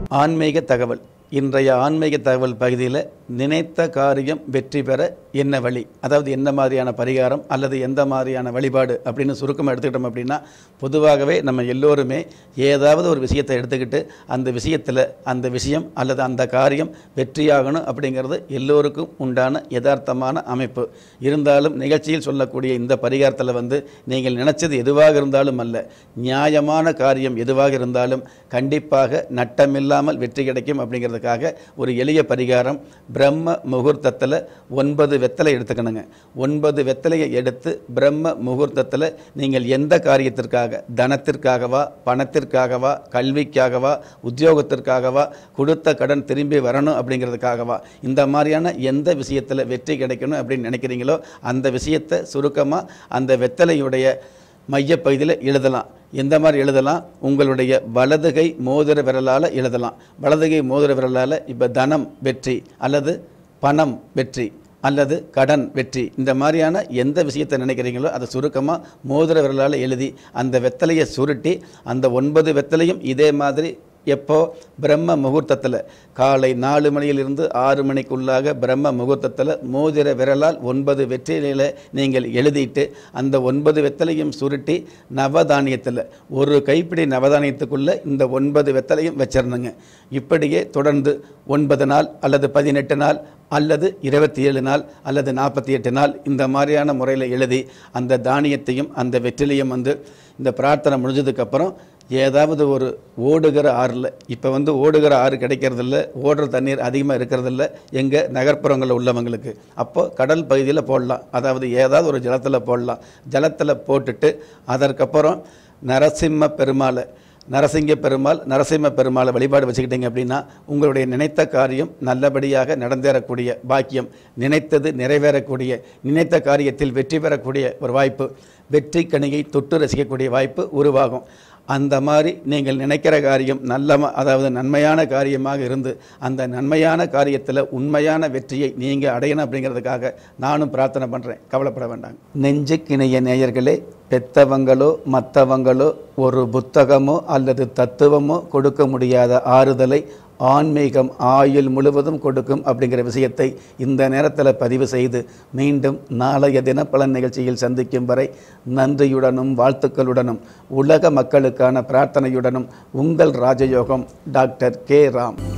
ஆன்மீக தகவல் இன்றைய ஆன்மீக தகவல் பகுதியில் நினைத்த காரியம் வெற்றி பெற என்ன வழி அதாவது என்ன மாதிரியான பரிகாரம் அல்லது எந்த மாதிரியான வழிபாடு அப்படின்னு சுருக்கமாக எடுத்துக்கிட்டோம் அப்படின்னா பொதுவாகவே நம்ம எல்லோருமே ஏதாவது ஒரு விஷயத்தை எடுத்துக்கிட்டு அந்த விஷயத்தில் அந்த விஷயம் அல்லது அந்த காரியம் வெற்றியாகணும் அப்படிங்கிறது எல்லோருக்கும் உண்டான யதார்த்தமான அமைப்பு இருந்தாலும் நிகழ்ச்சியில் சொல்லக்கூடிய இந்த பரிகாரத்தில் வந்து நீங்கள் நினைச்சது எதுவாக இருந்தாலும் அல்ல நியாயமான காரியம் எதுவாக இருந்தாலும் கண்டிப்பாக நட்டமில்லாமல் வெற்றி கிடைக்கும் அப்படிங்கிறதுக்காக ஒரு எளிய பரிகாரம் பிரம்ம முகூர்த்தத்தில் ஒன்பது வெத்தலை எடுத்துக்கணுங்க ஒன்பது வெத்தலையை எடுத்து பிரம்ம முகூர்த்தத்தில் நீங்கள் எந்த காரியத்திற்காக தனத்திற்காகவா பணத்திற்காகவா கல்விக்காகவா உத்தியோகத்திற்காகவா கொடுத்த கடன் திரும்பி வரணும் அப்படிங்கிறதுக்காகவா இந்த மாதிரியான எந்த விஷயத்தில் வெற்றி கிடைக்கணும் அப்படின்னு நினைக்கிறீங்களோ அந்த விஷயத்தை சுருக்கமாக அந்த வெத்தலையுடைய மையப்பகுதியில் எழுதலாம் எந்த மாதிரி எழுதலாம் உங்களுடைய வலதுகை மோதிர விரலால் எழுதலாம் வலதுகை மோதிர விரலால் இப்போ தனம் வெற்றி அல்லது பணம் வெற்றி அல்லது கடன் வெற்றி இந்த மாதிரியான எந்த விஷயத்தை நினைக்கிறீங்களோ அதை சுருக்கமாக மோதிர விரலால் எழுதி அந்த வெத்தலையை சுருட்டி அந்த ஒன்பது வெத்தலையும் இதே மாதிரி எப்போ பிரம்ம முகூர்த்தத்தில் காலை நாலு மணியிலிருந்து ஆறு மணிக்குள்ளாக பிரம்ம முகூர்த்தத்தில் மோதிர விரலால் ஒன்பது வெற்றிலையில் நீங்கள் எழுதிட்டு அந்த ஒன்பது வெத்தலையும் சுருட்டி நவதானியத்தில் ஒரு கைப்பிடி நவதானியத்துக்குள்ளே இந்த ஒன்பது வெத்தலையும் வச்சிடணுங்க இப்படியே தொடர்ந்து ஒன்பது நாள் அல்லது பதினெட்டு நாள் அல்லது இருபத்தி ஏழு நாள் அல்லது நாற்பத்தி எட்டு நாள் இந்த மாதிரியான முறையில் எழுதி அந்த தானியத்தையும் அந்த வெற்றிலையும் வந்து இந்த பிரார்த்தனை முடிஞ்சதுக்கப்புறம் ஏதாவது ஒரு ஓடுகிற ஆறில் இப்போ வந்து ஓடுகிற ஆறு கிடைக்கிறதில்ல ஓடுற தண்ணீர் அதிகமாக இருக்கிறதில்ல எங்கள் நகர்ப்புறங்களில் உள்ளவங்களுக்கு அப்போ கடல் பகுதியில் போடலாம் அதாவது ஏதாவது ஒரு ஜலத்தில் போடலாம் ஜலத்தில் போட்டுட்டு அதற்கப்புறம் நரசிம்ம பெருமாளை நரசிங்க பெருமாள் நரசிம்ம பெருமாளை வழிபாடு வச்சுக்கிட்டீங்க அப்படின்னா உங்களுடைய நினைத்த காரியம் நல்லபடியாக நடந்தேறக்கூடிய பாக்கியம் நினைத்தது நிறைவேறக்கூடிய நினைத்த காரியத்தில் வெற்றி பெறக்கூடிய ஒரு வாய்ப்பு வெற்றி கணியை தொட்டு ரசிக்கக்கூடிய வாய்ப்பு உருவாகும் அந்த மாதிரி நீங்கள் நினைக்கிற காரியம் நல்ல ம- அதாவது நன்மையான காரியமாக இருந்து அந்த நன்மையான காரியத்தில் உண்மையான வெற்றியை நீங்கள் அடையணும் அப்படிங்கிறதுக்காக நானும் பிரார்த்தனை பண்ணுறேன் கவலைப்பட வேண்டாங்க நெஞ்சுக்கிணைய நேயர்களே பெத்தவங்களோ மற்றவங்களோ ஒரு புத்தகமோ அல்லது தத்துவமோ கொடுக்க முடியாத ஆறுதலை ஆன்மீகம் ஆயுள் முழுவதும் கொடுக்கும் அப்படிங்கிற விஷயத்தை இந்த நேரத்தில் பதிவு செய்து மீண்டும் நாளைய தினப்பலன் நிகழ்ச்சியில் சந்திக்கும் வரை நன்றியுடனும் வாழ்த்துக்களுடனும் உலக மக்களுக்கான பிரார்த்தனையுடனும் உங்கள் ராஜயோகம் டாக்டர் கே ராம்